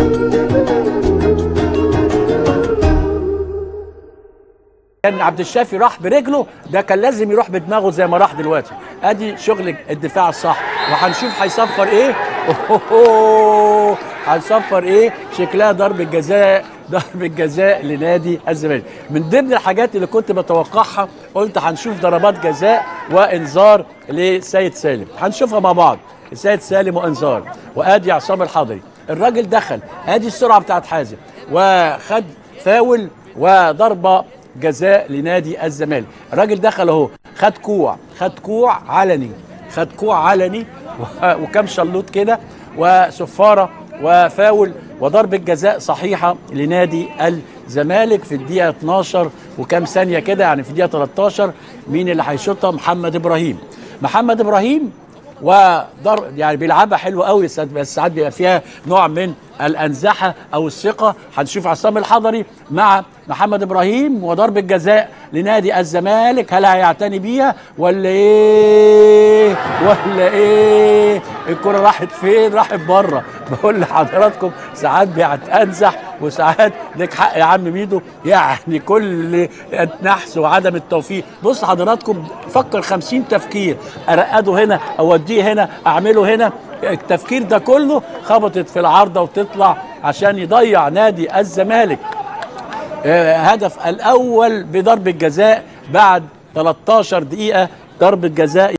كان عبد الشافي راح برجله ده كان لازم يروح بدماغه زي ما راح دلوقتي ادي شغل الدفاع الصح وهنشوف هيصفر ايه أوهوهو. هيصفر ايه شكلها ضربه جزاء ضربه جزاء لنادي الزمالك من ضمن الحاجات اللي كنت بتوقعها قلت هنشوف ضربات جزاء وانذار لسيد سالم هنشوفها مع بعض السيد سالم وانذار وادي عصام الحضري الراجل دخل ادي السرعه بتاعت حازم وخد فاول وضربه جزاء لنادي الزمالك الراجل دخل اهو خد كوع خد كوع علني خد كوع علني و- وكم شلوط كده وصفاره وفاول وضربه جزاء صحيحه لنادي الزمالك في الدقيقه 12 وكم ثانيه كده يعني في الدقيقه 13 مين اللي هيشوطها محمد ابراهيم محمد ابراهيم وضرب يعني بيلعبها حلو قوي ساعات- بس ساعات بيبقى فيها نوع من الانزحه او الثقه هنشوف عصام الحضري مع محمد ابراهيم وضربه جزاء لنادي الزمالك هل هيعتني بيها ولا ايه ولا ايه الكره راحت فين راحت بره بقول لحضراتكم ساعات بيتنزح وساعات لك حق يا عم ميدو يعني كل النحس وعدم التوفيق بص حضراتكم فكر خمسين تفكير ارقده هنا اوديه هنا اعمله هنا التفكير ده كله خبطت في العارضه وتطلع عشان يضيع نادي الزمالك آه، هدف الاول بضربه جزاء بعد 13 دقيقه ضربه جزاء